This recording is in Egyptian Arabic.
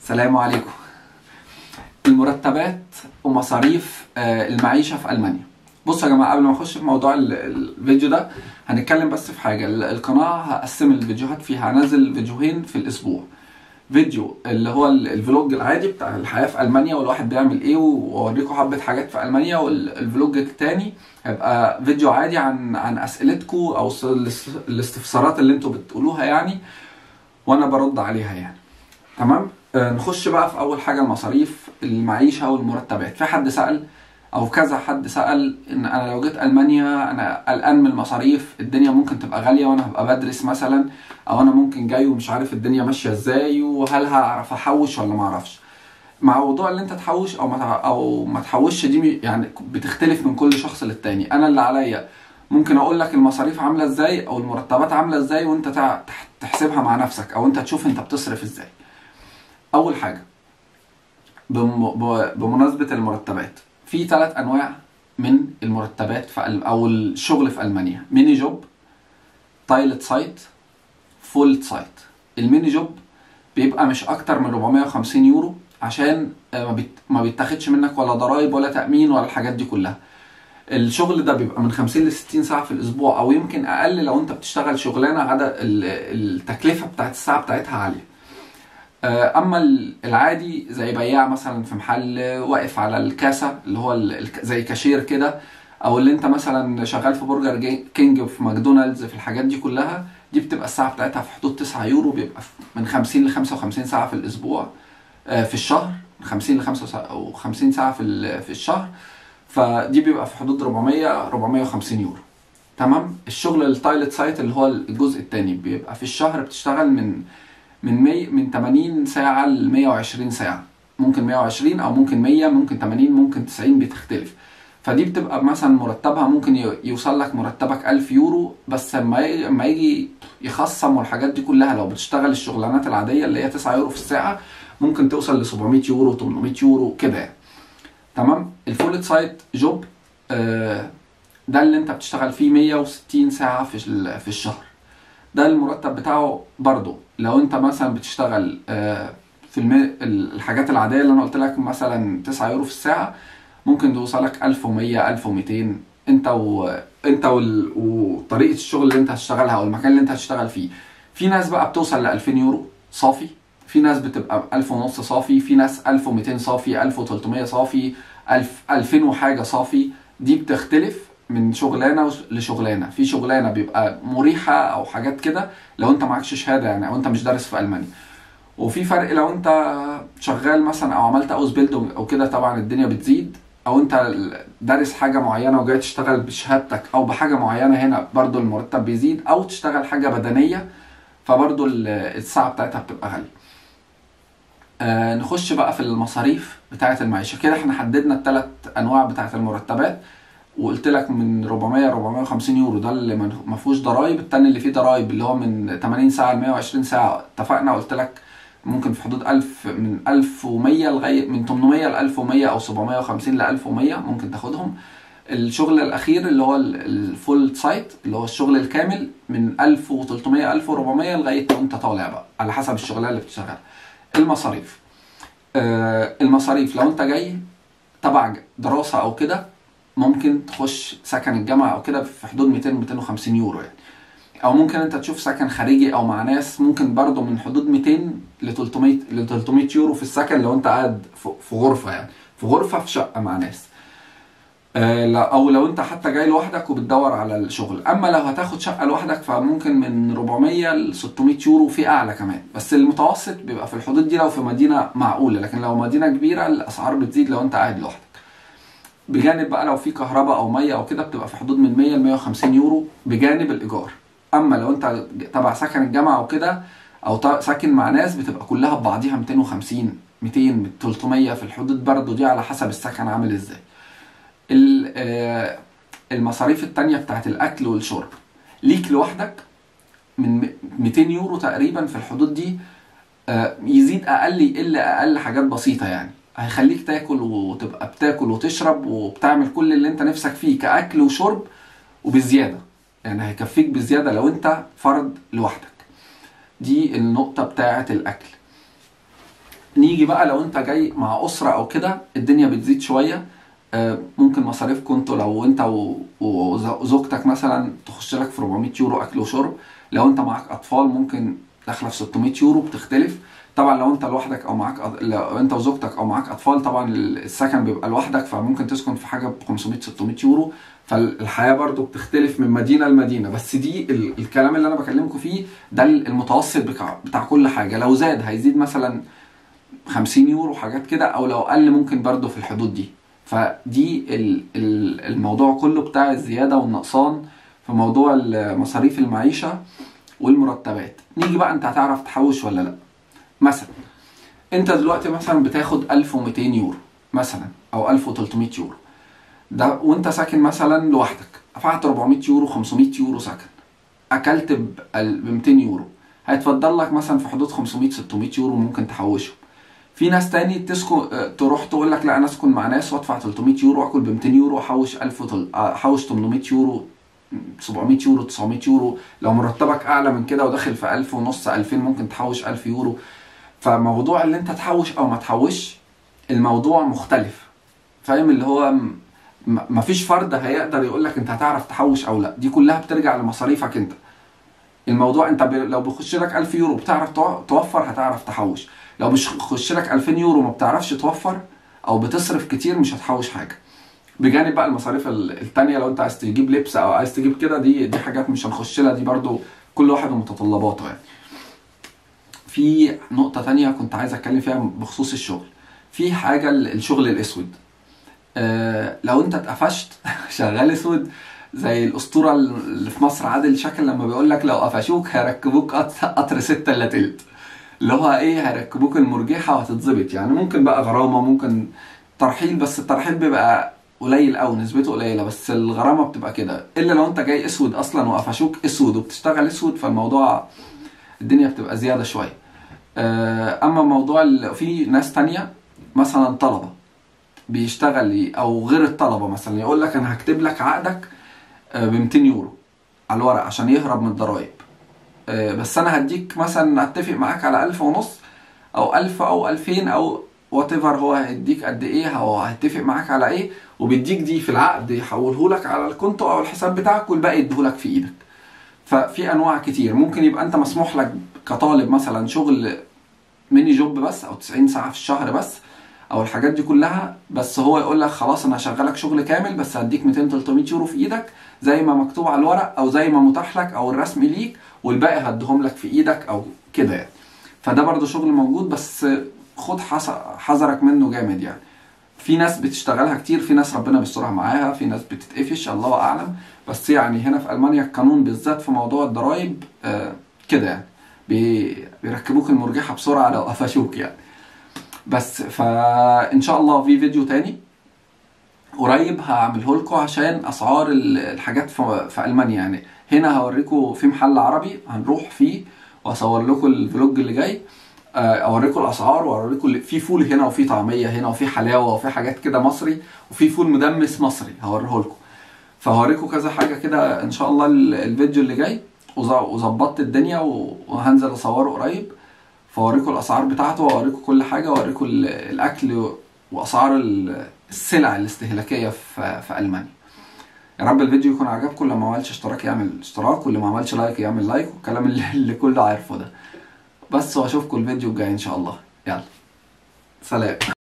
السلام عليكم المرتبات ومصاريف آه، المعيشة في ألمانيا بصوا يا جماعة قبل ما نخش في موضوع ال- الفيديو ده هنتكلم بس في حاجة ال- القناة هقسم الفيديوهات فيها هنزل فيديوهين في الأسبوع فيديو اللي هو ال- الفلوج العادي بتاع الحياة في ألمانيا والواحد بيعمل إيه وأوريكم حبة حاجات في ألمانيا والفلوج التاني هيبقى فيديو عادي عن عن أسئلتكم أو س- الاس- الاستفسارات اللي انتوا بتقولوها يعني وأنا برد عليها يعني تمام آه، نخش بقى في اول حاجه المصاريف المعيشه والمرتبات في حد سال او كذا حد سال ان انا لو جيت المانيا انا قلقان من المصاريف الدنيا ممكن تبقى غاليه وانا هبقى بدرس مثلا او انا ممكن جاي ومش عارف الدنيا ماشيه ازاي وهل هعرف احوش ولا ما اعرفش مع موضوع اللي انت تحوش او ما تع- او ما تحوشش دي يعني بتختلف من كل شخص للتاني انا اللي عليا ممكن اقول لك المصاريف عامله ازاي او المرتبات عامله ازاي وانت تع- تح- تحسبها مع نفسك او انت تشوف انت بتصرف ازاي اول حاجه بم... ب... بمناسبه المرتبات في ثلاث انواع من المرتبات في أل... او الشغل في المانيا ميني جوب تايلت سايت فول سايت الميني جوب بيبقى مش اكتر من 450 يورو عشان آه، ما, بيت... ما بيتاخدش منك ولا ضرايب ولا تامين ولا الحاجات دي كلها الشغل ده بيبقى من 50 ل 60 ساعه في الاسبوع او يمكن اقل لو انت بتشتغل شغلانه عدد ال- التكلفه بتاعت الساعه بتاعتها عاليه آه، اما ال- العادي زي بياع مثلا في محل واقف على الكاسه اللي هو ال- الك- زي كاشير كده او اللي انت مثلا شغال في برجر جي- كينج وفي ماكدونالدز في الحاجات دي كلها دي بتبقى الساعه بتاعتها في حدود 9 يورو بيبقى في- من 50 ل 55 ساعه في الاسبوع آه، في الشهر من 50 ل 55 ساعه في ال- في الشهر فدي بيبقى في حدود 400 450 يورو تمام الشغل التايلت سايت اللي هو الجزء الثاني بيبقى في الشهر بتشتغل من من مي من 80 ساعة ل 120 ساعة ممكن 120 أو ممكن 100 ممكن 80 ممكن 90 بتختلف فدي بتبقى مثلا مرتبها ممكن ي- يوصل لك مرتبك 1000 يورو بس لما ي- لما يجي يخصم والحاجات دي كلها لو بتشتغل الشغلانات العادية اللي هي 9 يورو في الساعة ممكن توصل ل 700 يورو 800 يورو كده يعني تمام الفول سايت جوب آه، ده اللي انت بتشتغل فيه 160 ساعة في ال- في الشهر ده المرتب بتاعه برضه لو انت مثلا بتشتغل آه، في الم... الحاجات العادية اللي انا قلت لك مثلا 9 يورو في الساعة ممكن توصلك 1100 1200 انت و... انت وال... وطريقة الشغل اللي انت هتشتغلها او المكان اللي انت هتشتغل فيه في ناس بقى بتوصل ل 2000 يورو صافي في ناس بتبقى 1000 ونص صافي في ناس 1200 صافي 1300 صافي 1000 2000 وحاجة صافي دي بتختلف من شغلانه وش- لشغلانه في شغلانه بيبقى مريحه او حاجات كده لو انت معكش شهاده يعني او انت مش دارس في المانيا وفي فرق لو انت شغال مثلا او عملت اوز بيلد او كده طبعا الدنيا بتزيد او انت دارس حاجه معينه وجاي تشتغل بشهادتك او بحاجه معينه هنا برضو المرتب بيزيد او تشتغل حاجه بدنيه فبرضو ال- الساعه بتاعتها بتبقى غاليه آه نخش بقى في المصاريف بتاعه المعيشه كده احنا حددنا الثلاث انواع بتاعه المرتبات وقلت لك من 400 ل 450 يورو ده اللي ما ما فيهوش ضرايب التاني اللي فيه ضرايب اللي هو من 80 ساعه ل 120 ساعه اتفقنا قلت لك ممكن في حدود 1000 من 1100 لغايه من 800 ل 1100 او 750 ل 1100 ممكن تاخدهم الشغل الاخير اللي هو ال- الفول سايت اللي هو الشغل الكامل من 1300 1400 لغايه ما انت طالع بقى على حسب الشغلانه اللي بتشتغلها المصاريف آه المصاريف لو انت جاي تبع دراسه او كده ممكن تخش سكن الجامعه او كده في حدود 200 250 يورو يعني او ممكن انت تشوف سكن خارجي او مع ناس ممكن برضه من حدود 200 ل 300 ل 300 يورو في السكن لو انت قاعد في في غرفه يعني في غرفه في شقه مع ناس آه، لا- او لو انت حتى جاي لوحدك وبتدور على الشغل اما لو هتاخد شقه لوحدك فممكن من 400 ل 600 يورو في اعلى كمان بس المتوسط بيبقى في الحدود دي لو في مدينه معقوله لكن لو مدينه كبيره الاسعار بتزيد لو انت قاعد لوحدك بجانب بقى لو في كهرباء او ميه او كده بتبقى في حدود من 100 ل 150 يورو بجانب الايجار اما لو انت تبع سكن الجامعه او كده او ط- ساكن مع ناس بتبقى كلها ببعضيها 250 200 300 في الحدود برضه دي على حسب السكن عامل ازاي ال- آه، المصاريف التانية بتاعت الأكل والشرب ليك لوحدك من 200 يورو تقريبا في الحدود دي آه، يزيد أقل يقل أقل حاجات بسيطة يعني هيخليك تاكل وتبقى بتاكل وتشرب وبتعمل كل اللي انت نفسك فيه كأكل وشرب وبزيادة يعني هيكفيك بزيادة لو انت فرد لوحدك دي النقطة بتاعة الأكل نيجي بقى لو انت جاي مع اسره او كده الدنيا بتزيد شويه آه، ممكن مصاريفكم انتوا لو انت و- و- وزوجتك مثلا تخش لك في 400 يورو اكل وشرب لو انت معاك اطفال ممكن داخله في 600 يورو بتختلف طبعا لو انت لوحدك او معاك أط- لو انت وزوجتك او معاك اطفال طبعا السكن بيبقى لوحدك فممكن تسكن في حاجه ب 500 600 يورو فالحياه برضو بتختلف من مدينه لمدينه بس دي ال- الكلام اللي انا بكلمكم فيه ده المتوسط بتاع, بتاع كل حاجه لو زاد هيزيد مثلا 50 يورو حاجات كده او لو قل ممكن برضو في الحدود دي فدي ال- ال- الموضوع كله بتاع الزياده والنقصان في موضوع ال- مصاريف المعيشه والمرتبات نيجي بقى انت هتعرف تحوش ولا لا مثلا انت دلوقتي مثلا بتاخد 1200 يورو مثلا او 1300 يورو ده وانت ساكن مثلا لوحدك دفعت 400 يورو 500 يورو سكن اكلت ب 200 يورو هيتفضل لك مثلا في حدود 500 600 يورو ممكن تحوشهم في ناس تاني تسكن اه، تروح تقول لك لا انا اسكن مع ناس وادفع 300 يورو واكل ب 200 يورو واحوش 1000 وتل- احوش 800 يورو 700 يورو 900 يورو لو مرتبك اعلى من كده وداخل في 1000 ونص 2000 ممكن تحوش 1000 يورو فموضوع اللي انت تحوش او ما تحوش الموضوع مختلف فاهم اللي هو م- م- مفيش فرد هيقدر يقول لك انت هتعرف تحوش او لا دي كلها بترجع لمصاريفك انت الموضوع انت ب... لو بيخش لك 1000 يورو بتعرف تو- توفر هتعرف تحوش لو مش خش لك 2000 يورو ما بتعرفش توفر او بتصرف كتير مش هتحوش حاجه بجانب بقى المصاريف ال- التانية لو انت عايز تجيب لبس او عايز تجيب كده دي دي حاجات مش هنخش لها دي برضو كل واحد ومتطلباته يعني في نقطة تانية كنت عايز اتكلم فيها بخصوص الشغل في حاجة ال- الشغل الاسود آه لو انت اتقفشت شغال اسود زي الاسطورة اللي في مصر عادل شكل لما بيقول لك لو قفشوك هيركبوك قط- قطر ستة الا تلت اللي هو ايه هيركبوك المرجحة وهتتظبط يعني ممكن بقى غرامة ممكن ترحيل بس الترحيل بيبقى قليل قوي نسبته قليلة بس الغرامة بتبقى كده الا لو انت جاي اسود اصلا وقفشوك اسود وبتشتغل اسود فالموضوع الدنيا بتبقى زيادة شوية آه، اما موضوع ال- في ناس تانية مثلا طلبة بيشتغل ي- او غير الطلبة مثلا يقول لك انا هكتب لك عقدك ب 200 يورو على الورق عشان يهرب من الضرايب آه، بس انا هديك مثلا اتفق معاك على 1000 ونص او 1000 او 2000 او وات ايفر هو هيديك قد ايه هو هيتفق معاك على ايه وبيديك دي في العقد يحوله لك على الكونتو او الحساب بتاعك والباقي يديهولك في ايدك ففي انواع كتير ممكن يبقى انت مسموح لك كطالب مثلا شغل ميني جوب بس او 90 ساعه في الشهر بس او الحاجات دي كلها بس هو يقول لك خلاص انا هشغلك شغل كامل بس هديك 200 300 يورو في ايدك زي ما مكتوب على الورق او زي ما متاح لك او الرسمي ليك والباقي هديهم لك في ايدك او كده يعني فده برضو شغل موجود بس خد حس- حذرك منه جامد يعني في ناس بتشتغلها كتير في ناس ربنا بيسترها معاها في ناس بتتقفش الله اعلم بس يعني هنا في المانيا القانون بالذات في موضوع الضرايب آه، كده يعني بي- بيركبوك المرجحه بسرعه لو قفشوك يعني بس فان شاء الله في فيديو تاني قريب هعمله لكم عشان اسعار ال- الحاجات في, في المانيا يعني هنا هوريكم في محل عربي هنروح فيه واصور لكم الفلوج اللي جاي آه، اوريكم الاسعار واوريكم ال- في فول هنا وفي طعميه هنا وفي حلاوه وفي حاجات كده مصري وفي فول مدمس مصري هوريه لكم فهوريكم كذا حاجه كده ان شاء الله ال- الفيديو اللي جاي وز- وظبطت الدنيا و- وهنزل اصوره قريب فاوريكم الاسعار بتاعته واوريكم كل حاجه واوريكم ال- الاكل واسعار ال- السلع الاستهلاكيه في في المانيا يا رب الفيديو يكون عجبكم اللي ما عملش اشتراك يعمل اشتراك واللي ما عملش لايك يعمل لايك والكلام اللي, اللي كله عارفه ده بس واشوفكم الفيديو الجاي ان شاء الله يلا سلام